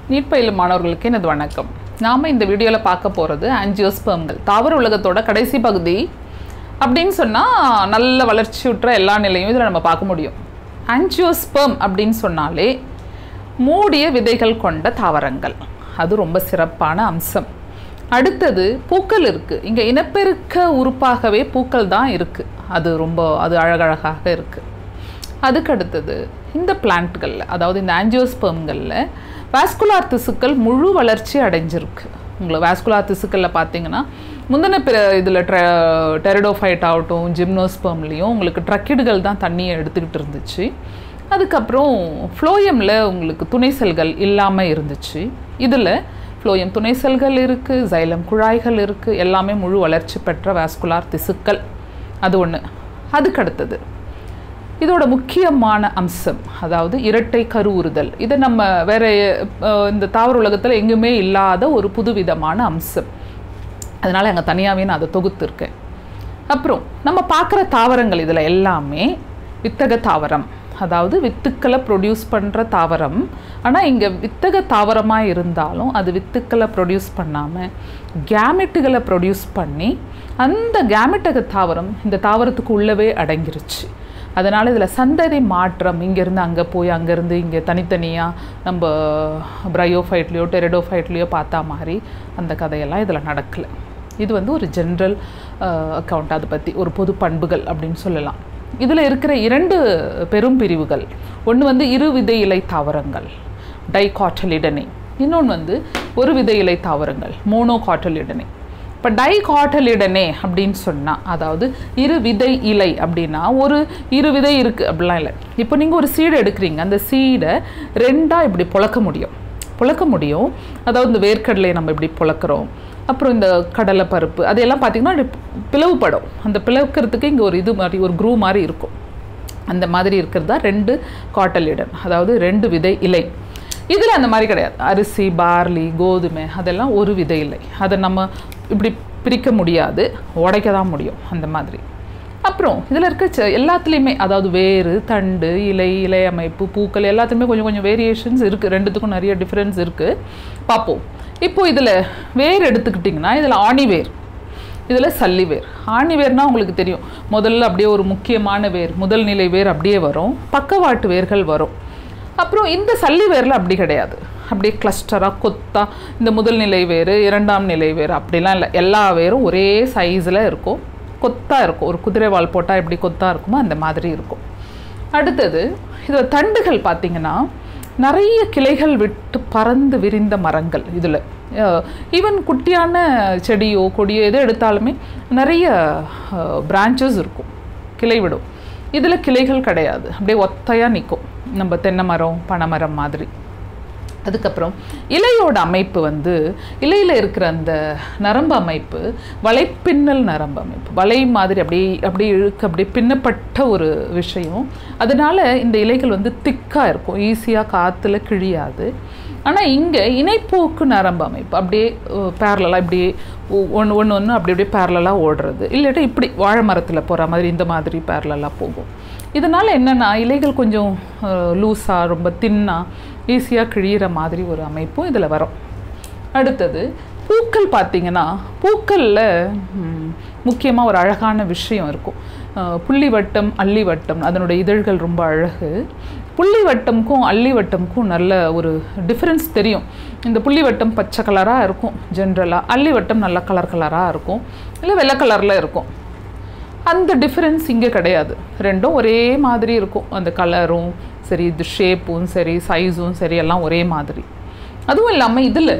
NEET பயிலும் மாணவர்களுக்கு எனது வணக்கம் நாம் இந்த வீடியோவில் பார்க்க போகிறது ஆஞ்சியோஸ்பெர்ம்கள் தாவர உலகத்தோட கடைசி பகுதி அப்படின்னு சொன்னால் நல்ல வளர்ச்சியுற்ற எல்லா நிலையும் இதில் நம்ம பார்க்க முடியும் ஆஞ்சியோஸ்பெர்ம் அப்படின்னு சொன்னாலே மூடிய விதைகள் கொண்ட தாவரங்கள் அது ரொம்ப சிறப்பான அம்சம் அடுத்தது பூக்கள் இருக்குது இங்கே இனப்பெருக்க உறுப்பாகவே பூக்கள் தான் இருக்குது அது ரொம்ப அது அழகழகாக இருக்குது அதுக்கு அடுத்தது இந்த பிளான்ட்களில் அதாவது இந்த ஆஞ்சியோஸ்பெர்ம்களில் வாஸ்குலார் திசுக்கள் முழு வளர்ச்சி அடைஞ்சிருக்கு உங்களுக்கு வாஸ்குலார் திசுக்களில் பார்த்தீங்கன்னா முந்தின பிற இதில் ட்ர டெரடோஃபைட் ஆகட்டும் ஜிம்னோஸ்பெர்ம்லேயும் உங்களுக்கு ட்ரக்கிடுகள் தான் தண்ணியை எடுத்துக்கிட்டு இருந்துச்சு அதுக்கப்புறம் ஃப்ளோயமில் உங்களுக்கு துணை செல்கள் இல்லாமல் இருந்துச்சு இதில் ஃப்ளோயம் துணை செல்கள் இருக்குது ஜைலம் குழாய்கள் இருக்குது எல்லாமே முழு வளர்ச்சி பெற்ற வாஸ்குலார் திசுக்கள் அது ஒன்று அதுக்கு அடுத்தது இதோட முக்கியமான அம்சம் அதாவது இரட்டை கருவுறுதல் இது நம்ம வேற அஹ், இந்த தாவர உலகத்தில் எங்குமே இல்லாத ஒரு புதுவிதமான அம்சம் அதனால் அங்கே தனியாகவே நான் அதை தொகுத்துருக்கேன் அப்புறம் நம்ம பார்க்குற தாவரங்கள் இதில் எல்லாமே வித்தக தாவரம் அதாவது வித்துக்களை ப்ரொடியூஸ் பண்ணுற தாவரம் ஆனால் இங்கே வித்தக தாவரமாக இருந்தாலும் அது வித்துக்களை ப்ரொடியூஸ் பண்ணாமல் கேமெட்டுகளை ப்ரொடியூஸ் பண்ணி அந்த கேமெட்டக தாவரம் இந்த தாவரத்துக்கு உள்ளவே அடங்கிருச்சு அதனால் இதில் சந்ததி மாற்றம் இங்கேருந்து அங்கே போய் அங்கேருந்து இங்கே தனித்தனியாக நம்ம பிரையோஃபைட்லேயோ டெரடோஃபைட்லேயோ பார்த்தா மாதிரி அந்த கதையெல்லாம் இதில் நடக்கலை இது வந்து ஒரு ஜென்ரல் அக்கவுண்ட் அதை பற்றி ஒரு பொது பண்புகள் அப்படின்னு சொல்லலாம் இதில் இருக்கிற இரண்டு பெரும் பிரிவுகள் ஒன்று வந்து இரு விதை இலை தாவரங்கள் டைகாட்டலிடனே இன்னொன்று வந்து ஒரு விதை இலை தாவரங்கள் மோனோகாட்டலிடனே இப்போ டைகாட்டலிடனே அப்படின்னு சொன்னால் அதாவது இரு விதை இலை அப்படின்னா ஒரு இரு விதை இருக்குது அப்படிலாம் இல்லை இப்போ நீங்கள் ஒரு சீடை எடுக்கிறீங்க அந்த சீடை ரெண்டாக இப்படி புழக்க முடியும் புழக்க முடியும் அதாவது இந்த வேர்க்கடலையை நம்ம இப்படி புழக்கிறோம் அப்புறம் இந்த கடலை பருப்பு அதையெல்லாம் பார்த்திங்கன்னா இப்படி பிளவுபடும் அந்த பிளவுக்கிறதுக்கு இங்கே ஒரு இது மாதிரி ஒரு குரூ மாதிரி இருக்கும் அந்த மாதிரி இருக்கிறது தான் ரெண்டு காட்டலிடன் அதாவது ரெண்டு விதை இலை இதில் அந்த மாதிரி கிடையாது அரிசி பார்லி கோதுமை அதெல்லாம் ஒரு விதை இலை அதை நம்ம இப்படி பிரிக்க முடியாது உடைக்க தான் முடியும் அந்த மாதிரி அப்புறம் இதில் இருக்க ச- எல்லாத்துலேயுமே அதாவது வேறு தண்டு இலை இலை அமைப்பு பூக்கள் எல்லாத்துலேயுமே கொஞ்சம் கொஞ்சம் வேரியேஷன்ஸ் இருக்குது ரெண்டுத்துக்கும் நிறைய டிஃப்ரென்ஸ் இருக்குது பார்ப்போம் இப்போ இதில் வேர் எடுத்துக்கிட்டிங்கன்னா இதில் ஆணி வேர் இதில் சல்லி வேர் ஆணி வேர்னால் உங்களுக்கு தெரியும் முதல்ல அப்படியே ஒரு முக்கியமான வேர் முதல் நிலை வேர் அப்படியே வரும் பக்கவாட்டு வேர்கள் வரும் அப்புறம் இந்த சல்லி வேரில் அப்படி கிடையாது அப்படியே கிளஸ்டராக கொத்தா இந்த முதல் நிலை வேர் இரண்டாம் நிலை வேர் அப்படிலாம் இல்லை எல்லா வேரும் ஒரே சைஸில் இருக்கும் கொத்தா இருக்கும் ஒரு குதிரை வால் போட்டால் எப்படி கொத்தா இருக்குமோ அந்த மாதிரி இருக்கும் அடுத்தது இதில் தண்டுகள் பார்த்தீங்கன்னா நிறைய கிளைகள் விட்டு பறந்து விரிந்த மரங்கள் இதில் ஈவன் குட்டியான செடியோ கொடியோ எது எடுத்தாலுமே நிறைய பிரான்ச்சஸ் இருக்கும் கிளை விடும் இதில் கிளைகள் கிடையாது அப்படியே ஒத்தையாக நிற்கும் நம்ம தென்னை மரம் பனைமரம் மாதிரி அதுக்கப்புறம் இலையோட அமைப்பு வந்து இலையில் இருக்கிற அந்த நரம்பு அமைப்பு வலைப்பின்னல் நரம்பு அமைப்பு வலை மாதிரி அப்படியே அப்படியே இழுக்க அப்படியே பின்னப்பட்ட ஒரு விஷயம் அதனால இந்த இலைகள் வந்து திக்காக இருக்கும் ஈஸியாக காற்றுல கிழியாது ஆனால் இங்கே இணைப்போக்கு நரம்பு அமைப்பு அப்படியே பேரலாக இப்படியே ஒன்று ஒன்று ஒன்று அப்படி அப்படியே பேரலாக ஓடுறது இல்லாட்டி இப்படி வாழை மரத்தில் போகிற மாதிரி இந்த மாதிரி பேரலாக போகும் இதனால் என்னென்னா இலைகள் கொஞ்சம் லூஸாக ரொம்ப தின்னாக ஈஸியாக கிழியிற மாதிரி ஒரு அமைப்பும் இதில் வரும் அடுத்தது பூக்கள் பார்த்தீங்கன்னா பூக்களில் முக்கியமாக ஒரு அழகான விஷயம் இருக்கும் அஹ், புள்ளி வட்டம் அல்லி வட்டம் அதனுடைய இதழ்கள் ரொம்ப அழகு புள்ளி வட்டம்க்கும் அல்லி வட்டம்க்கும் நல்ல ஒரு டிஃப்ரென்ஸ் தெரியும் இந்த புள்ளி வட்டம் பச்சை கலராக இருக்கும் ஜென்ரலாக அல்லி வட்டம் நல்ல கலர் கலராக இருக்கும் இல்லை வெள்ளை கலரில் இருக்கும் அந்த டிஃப்ரென்ஸ் இங்கே கிடையாது ரெண்டும் ஒரே மாதிரி இருக்கும் அந்த கலரும் சரி இது ஷேப்பும் சரி சைஸும் சரி எல்லாம் ஒரே மாதிரி அதுவும் இல்லாமல் இதில்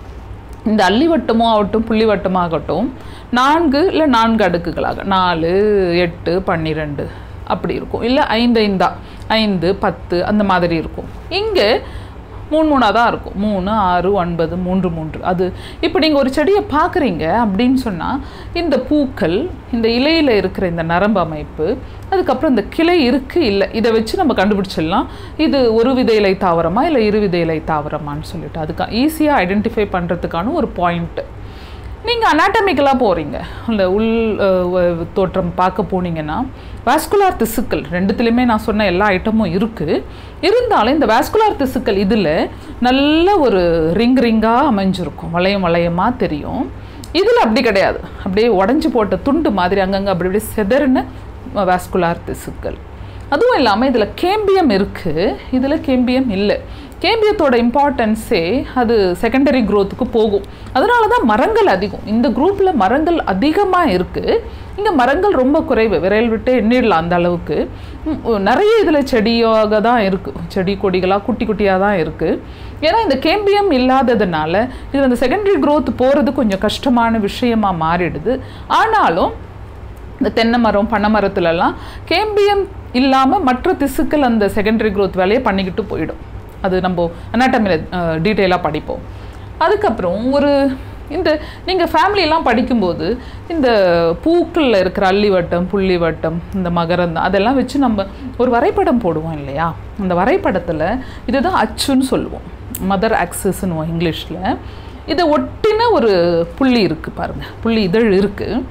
இந்த அல்லி வட்டமோ ஆகட்டும் புள்ளி வட்டமோ ஆகட்டும் நான்கு இல்லை நான்கு அடுக்குகளாக நாலு எட்டு பன்னிரெண்டு அப்படி இருக்கும் இல்லை ஐந்து ஐந்தா ஐந்து பத்து அந்த மாதிரி இருக்கும் இங்கே மூணு மூணாக தான் இருக்கும் மூணு ஆறு ஒன்பது மூன்று மூன்று அது இப்போ நீங்கள் ஒரு செடியை பார்க்குறீங்க அப்படின்னு சொன்னால் இந்த பூக்கள் இந்த இலையில் இருக்கிற இந்த நரம்பு அமைப்பு அதுக்கப்புறம் இந்த கிளை இருக்குது இல்லை இதை வச்சு நம்ம கண்டுபிடிச்சிடலாம் இது ஒரு வித இலை தாவரமா இல்லை இரு வித இலை தாவரமான்னு சொல்லிட்டு அதுக்கு ஈஸியாக ஐடென்டிஃபை பண்ணுறதுக்கான ஒரு பாயிண்ட்டு நீங்கள் அனாட்டமிக்கலாக போகிறீங்க அந்த உள் அஹ், வ- தோற்றம் பார்க்க போனீங்கன்னா வாஸ்குலார் திசுக்கள் ரெண்டுத்துலேயுமே நான் சொன்ன எல்லா ஐட்டமும் இருக்குது இருந்தாலும் இந்த வாஸ்குலார் திசுக்கள் இதில் நல்ல ஒரு ரிங் ரிங்காக அமைஞ்சிருக்கும் வளையம் வளையமாக தெரியும் இதில் அப்படி கிடையாது அப்படியே உடஞ்சி போட்ட துண்டு மாதிரி அங்கங்கே அப்படி அப்படியே செதறின வாஸ்குலார் திசுக்கள் அதுவும் இல்லாமல் இதில் கேம்பியம் இருக்குது இதில் கேம்பியம் இல்லை கேம்பியத்தோட இம்பார்ட்டன்ஸே அது செகண்டரி க்கு போகும் அதனால தான் மரங்கள் அதிகம் இந்த குரூப்பில் மரங்கள் அதிகமாக இருக்குது இங்கே மரங்கள் ரொம்ப குறைவு விரல் விட்டு எண்ணிடலாம் அந்த அளவுக்கு ம், நிறைய இதில் செடியாக தான் இருக்குது செடி கொடிகளாக குட்டி குட்டியாக தான் இருக்குது ஏன்னா இந்த கேம்பியம் இல்லாததுனால இது அந்த செகண்டரி growth போகிறது கொஞ்சம் கஷ்டமான விஷயமா மாறிடுது ஆனாலும் இந்த தென்னை மரம் பனை மரத்துலலாம் கேம்பியம் இல்லாமல் மற்ற திசுக்கள் அந்த செகண்டரி growth வேலையை பண்ணிக்கிட்டு போயிடும் அது நம்ம அனாட்டமியில் டீட்டெயிலாக படிப்போம் அதுக்கப்புறம் ஒரு இந்த நீங்கள் ஃபேமிலியெல்லாம் படிக்கும்போது இந்த பூக்களில் இருக்கிற அல்லி வட்டம் புள்ளி வட்டம் இந்த மகரந்தம் அதெல்லாம் வச்சு நம்ம ஒரு வரைபடம் போடுவோம் இல்லையா அந்த வரைபடத்தில் இதுதான் அச்சுன்னு சொல்லுவோம் மதர் ஆக்சஸ்ன்னு இங்கிலீஷில் இதை ஒட்டின ஒரு புள்ளி இருக்குது பாருங்கள் புள்ளி இதழ் இருக்குது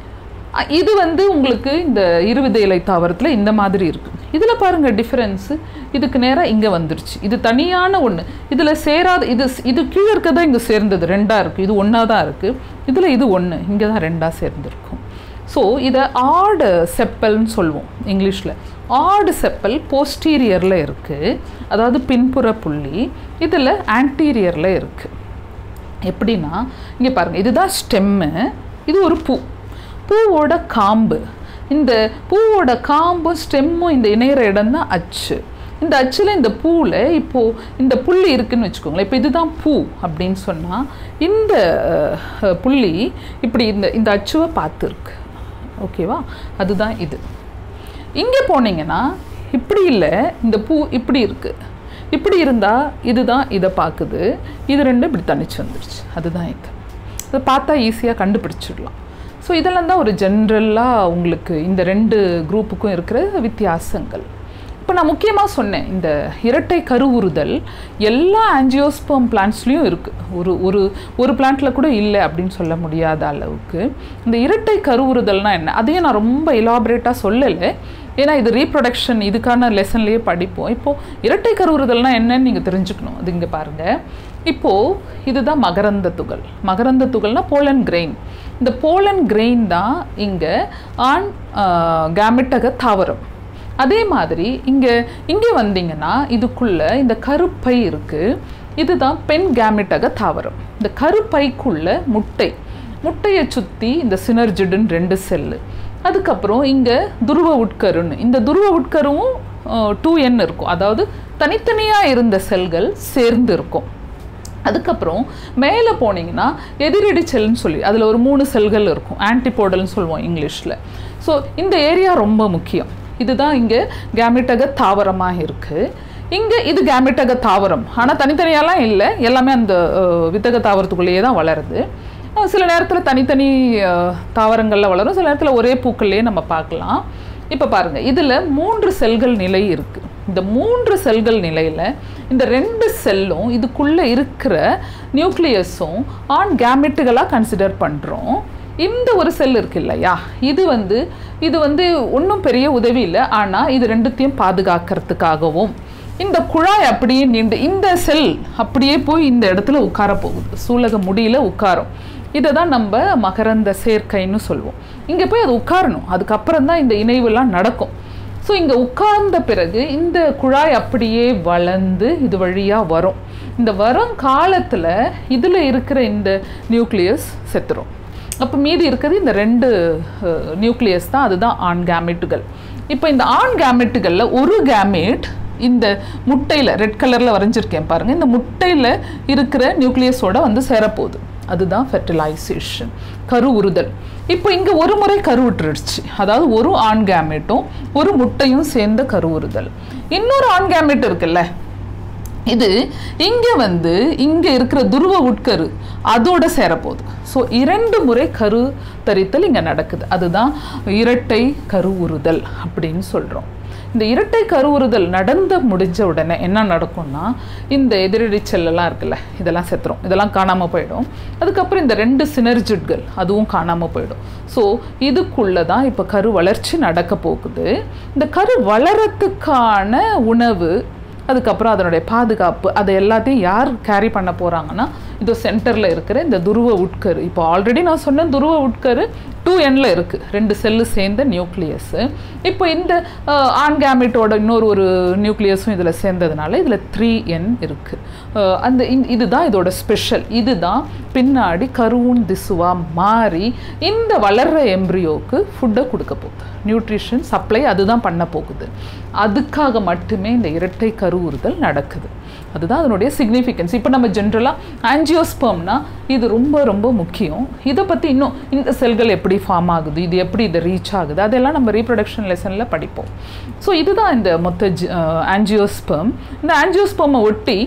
அ- இது வந்து உங்களுக்கு இந்த இருவித இலை தாவரத்தில் இந்த மாதிரி இருக்கு இதில் பாருங்க டிஃபரன்ஸு இதுக்கு நேராக இங்கே வந்துருச்சு இது தனியான ஒன்று இதில் சேராத இது இது கீழே இருக்கதான் இங்கே சேர்ந்தது ரெண்டாக இருக்குது இது ஒன்றா தான் இருக்குது இதில் இது ஒன்று இங்கே தான் ரெண்டாக சேர்ந்துருக்கும் ஸோ இதை ஆடு செப்பல்னு சொல்லுவோம் இங்கிலீஷில் ஆடு செப்பல் போஸ்டீரியரில் இருக்குது அதாவது பின்புற புள்ளி இதில் ஆன்டீரியரில் இருக்குது எப்படின்னா இங்கே பாருங்கள் இதுதான் ஸ்டெம்மு இது ஒரு பூ பூவோட காம்பு இந்த பூவோட காம்பும் ஸ்டெம்மும் இந்த இணையிற இடம் தான் அச்சு இந்த அச்சில் இந்த பூவில் இப்போது இந்த புள்ளி இருக்குன்னு வச்சுக்கோங்களேன் இப்போ இதுதான் பூ அப்படின்னு சொன்னால் இந்த அஹ், புள்ளி இப்படி இந்த இந்த அச்சுவை பார்த்துருக்கு ஓகேவா அதுதான் இது இங்கே போனீங்கன்னா இப்படி இல்லை இந்த பூ இப்படி இருக்குது இப்படி இருந்தால் இதுதான் இதை பார்க்குது இது ரெண்டும் இப்படி தனிச்சு வந்துருச்சு அதுதான் இது அதை பார்த்தா ஈஸியாக கண்டுபிடிச்சிடலாம் ஸோ இதெல்லாம் தான் ஒரு ஜென்ரலாக உங்களுக்கு இந்த ரெண்டு குரூப்புக்கும் இருக்கிற வித்தியாசங்கள் இப்போ நான் முக்கியமாக சொன்னேன் இந்த இரட்டை கருவுறுதல் எல்லா ஆஞ்சியோஸ்பம் பிளான்ட்ஸ்லேயும் இருக்குது ஒரு ஒரு ஒரு பிளான்ட்டில் கூட இல்லை அப்படின்னு சொல்ல முடியாத அளவுக்கு இந்த இரட்டை கருவுறுதல்னா என்ன அதையும் நான் ரொம்ப இலாபரேட்டாக சொல்லலை ஏன்னா இது ரீப்ரொடக்ஷன் இதுக்கான லெசன்லேயே படிப்போம் இப்போது இரட்டை கருவுறுதல்னா என்னன்னு நீங்கள் தெரிஞ்சுக்கணும் அது இங்கே பாருங்கள் இப்போது இதுதான் மகரந்த துகள் மகரந்த துகள்னா போலன் கிரெயின் இந்த போலன் கிரெயின் தான் இங்கே ஆண் கேமிட்டக தாவரம் அதே மாதிரி இங்கே இங்கே வந்தீங்கன்னா இதுக்குள்ள இந்த கருப்பை இருக்குது இதுதான் பெண் கேமிட்டக தாவரம் இந்த கருப்பைக்குள்ள முட்டை முட்டையை சுற்றி இந்த சினர்ஜிடுன்னு ரெண்டு செல்லு அதுக்கப்புறம் இங்கே துருவ உட்கருன்னு இந்த துருவ உட்கருவும் டூ என் இருக்கும் அதாவது தனித்தனியாக இருந்த செல்கள் சேர்ந்து இருக்கும் அதுக்கப்புறம் மேலே போனீங்கன்னா எதிரடி செல்னு சொல்லி அதில் ஒரு மூணு செல்கள் இருக்கும் ஆன்டிபோடல்னு சொல்லுவோம் இங்கிலீஷில் ஸோ இந்த ஏரியா ரொம்ப முக்கியம் இதுதான் இங்கே கேமிட்டக தாவரமாக இருக்குது இங்கே இது கேமிட்டக தாவரம் ஆனால் தனித்தனியாலாம் இல்லை எல்லாமே அந்த அஹ், வித்தக தாவரத்துக்குள்ளேயே தான் வளருது அஹ், சில நேரத்தில் தனித்தனி அஹ், தாவரங்கள்ல வளரும் சில நேரத்தில் ஒரே பூக்கள்லேயே நம்ம பார்க்கலாம் இப்போ பாருங்கள் இதில் மூன்று செல்கள் நிலை இருக்குது இந்த மூன்று செல்கள் நிலையில் இந்த ரெண்டு செல்லும் இதுக்குள்ளே இருக்கிற நியூக்ளியஸும் ஆன் கேமெட்டுகளாக கன்சிடர் பண்ணுறோம் இந்த ஒரு செல் இருக்கு இல்லையா இது வந்து இது வந்து ஒன்றும் பெரிய உதவி இல்லை ஆனால் இது ரெண்டுத்தையும் பாதுகாக்கிறதுக்காகவும் இந்த குழாய் அப்படியே நீண்டு இந்த செல் அப்படியே போய் இந்த இடத்துல உட்கார போகுது சூலக முடியல உட்காரும் இதை தான் நம்ம மகரந்த சேர்க்கைன்னு சொல்லுவோம் இங்கே போய் அது உட்காரணும் அதுக்கப்புறம் தான் இந்த இணைவுலாம் நடக்கும் ஸோ இங்கே உட்கார்ந்த பிறகு இந்த குழாய் அப்படியே வளர்ந்து இது வழியாக வரும் இந்த வரும் காலத்தில் இதில் இருக்கிற இந்த நியூக்ளியஸ் செத்துரும் அப்போ மீதி இருக்கிறது இந்த ரெண்டு நியூக்ளியஸ் தான் அதுதான் ஆண் கேமெட்டுகள் இப்போ இந்த ஆண் கேமெட்டுகளில் ஒரு கேமெட் இந்த முட்டையில் ரெட் கலரில் வரைஞ்சிருக்கேன் பாருங்கள் இந்த முட்டையில் இருக்கிற நியூக்ளியஸோட வந்து சேரப்போகுது அதுதான் ஃபெர்டிலைசேஷன் கரு உறுதல் இப்போ இங்கே ஒரு முறை கரு விட்டுருச்சு அதாவது ஒரு ஆண் கேமெட்டும் ஒரு முட்டையும் சேர்ந்த கரு உறுதல் இன்னொரு ஆண் கேமெட் இருக்குல்ல இது இங்கே வந்து இங்கே இருக்கிற துருவ உட்கரு அதோட சேரப்போகுது ஸோ இரண்டு முறை கரு தரித்தல் இங்கே நடக்குது அதுதான் இரட்டை கரு உறுதல் அப்படின்னு சொல்கிறோம் இந்த இரட்டை கருவுறுதல் நடந்து முடிஞ்ச உடனே என்ன நடக்கும்னா இந்த எதிரடி செல்லெல்லாம் இருக்குல்ல இதெல்லாம் செத்துரும் இதெல்லாம் காணாமல் போயிடும் அதுக்கப்புறம் இந்த ரெண்டு சினர்ஜிட்கள் அதுவும் காணாமல் போயிடும் ஸோ இதுக்குள்ளே தான் இப்போ கரு வளர்ச்சி நடக்க போகுது இந்த கரு வளரத்துக்கான உணவு அதுக்கப்புறம் அதனுடைய பாதுகாப்பு அதை எல்லாத்தையும் யார் கேரி பண்ண போகிறாங்கன்னா இது சென்டரில் இருக்கிற இந்த துருவ உட்கரு இப்போ ஆல்ரெடி நான் சொன்ன துருவ உட்கரு டூ எண்ணில் இருக்குது ரெண்டு செல்லு சேர்ந்த நியூக்ளியஸு இப்போ இந்த அஹ், ஆண் கேமிட்டோட இன்னொரு ஒரு நியூக்ளியஸும் இதில் சேர்ந்ததுனால இதில் த்ரீ என் இருக்குது அந்த இந்த- இதுதான் இதோட ஸ்பெஷல் இதுதான் பின்னாடி கருவுன் திசுவாக மாறி இந்த வளர்கிற எம்ப்ரியோக்கு ஃபுட்டை கொடுக்க போகுது நியூட்ரிஷன் சப்ளை அதுதான் பண்ண போகுது அதுக்காக மட்டுமே இந்த இரட்டை கருவுறுதல் நடக்குது அதுதான் அதனுடைய சிக்னிஃபிகன்ஸ் இப்போ நம்ம ஜென்ரலாக ஆன்ஜியோஸ்பம்னா இது ரொம்ப ரொம்ப முக்கியம் இதை பற்றி இன்னும் இந்த செல்கள் எப்படி ஃபார்ம் ஆகுது இது எப்படி இதை ரீச் ஆகுது அதெல்லாம் நம்ம ரீப்ரொடக்ஷன் லெசனில் படிப்போம் ஸோ இதுதான் இந்த மொத்த ஆன்ஜியோஸ்பம் இந்த ஆன்ஜியோஸ்பம்மை ஒட்டி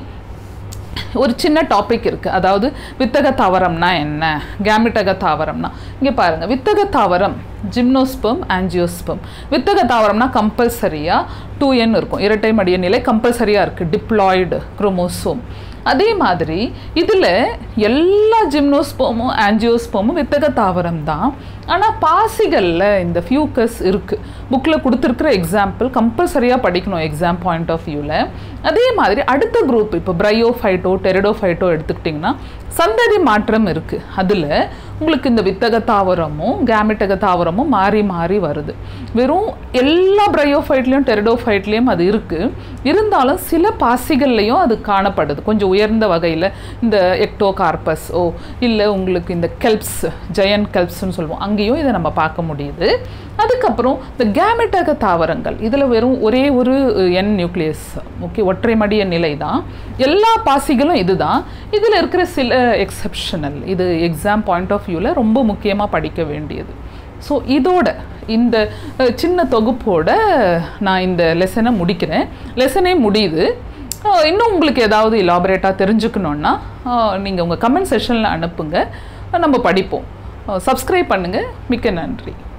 ஒரு சின்ன டாபிக் இருக்குது அதாவது வித்தக தாவரம்னா என்ன கேமிட்டக தாவரம்னா இங்கே பாருங்கள் வித்தக தாவரம் ஜிம்னோஸ்பம் ஆன்ஜியோஸ்பம் வித்தக தாவரம்னா கம்பல்சரியாக டூ என் இருக்கும் இரட்டை மடிய நிலை கம்பல்சரியாக இருக்குது டிப்ளாய்டு குரோமோசோம் அதே மாதிரி இதில் எல்லா ஜிம்னோஸ்போமும் ஆன்ஜியோஸ்போமும் வித்தக தாவரம் தான் ஆனால் பாசிகளில் இந்த ஃபியூக்கஸ் இருக்குது புக்கில் கொடுத்துருக்குற எக்ஸாம்பிள் கம்பல்சரியாக படிக்கணும் எக்ஸாம் பாயிண்ட் ஆஃப் வியூவில் அதே மாதிரி அடுத்த குரூப் இப்போ பிரையோஃபைட்டோ டெரிடோஃபைட்டோ எடுத்துக்கிட்டிங்கன்னா சந்ததி மாற்றம் இருக்குது அதில் உங்களுக்கு இந்த வித்தக தாவரமும் கேமிட்டக தாவரமும் மாறி மாறி வருது வெறும் எல்லா பிரையோஃபைட்லேயும் டெரிடோஃபைட்லேயும் அது இருக்குது இருந்தாலும் சில பாசிகள்லையும் அது காணப்படுது கொஞ்சம் உயர்ந்த வகையில் இந்த எக்டோ கார்பஸ் ஓ இல்லை உங்களுக்கு இந்த கெல்ப்ஸ் ஜெயன் கெல்ப்ஸ்னு சொல்லுவோம் அங்கேயும் இதை நம்ம பார்க்க முடியுது அதுக்கப்புறம் இந்த கேமெட்டக தாவரங்கள் இதில் வெறும் ஒரே ஒரு என் நியூக்ளியஸ் ஓகே ஒற்றை மடிய நிலை தான் எல்லா பாசிகளும் இதுதான் இதில் இருக்கிற சில எக்ஸப்ஷனல் இது எக்ஸாம் பாயிண்ட் ஆஃப் வியூவில் ரொம்ப முக்கியமாக படிக்க வேண்டியது ஸோ இதோட இந்த அஹ், சின்ன தொகுப்போட நான் இந்த லெசனை முடிக்கிறேன் லெசனே முடியுது அஹ், இன்னும் உங்களுக்கு ஏதாவது இலாபரேட்டாக தெரிஞ்சுக்கணுன்னா நீங்கள் உங்கள் கமெண்ட் செஷனில் அனுப்புங்க நம்ம படிப்போம் சப்ஸ்கிரைப் பண்ணுங்கள் மிக்க நன்றி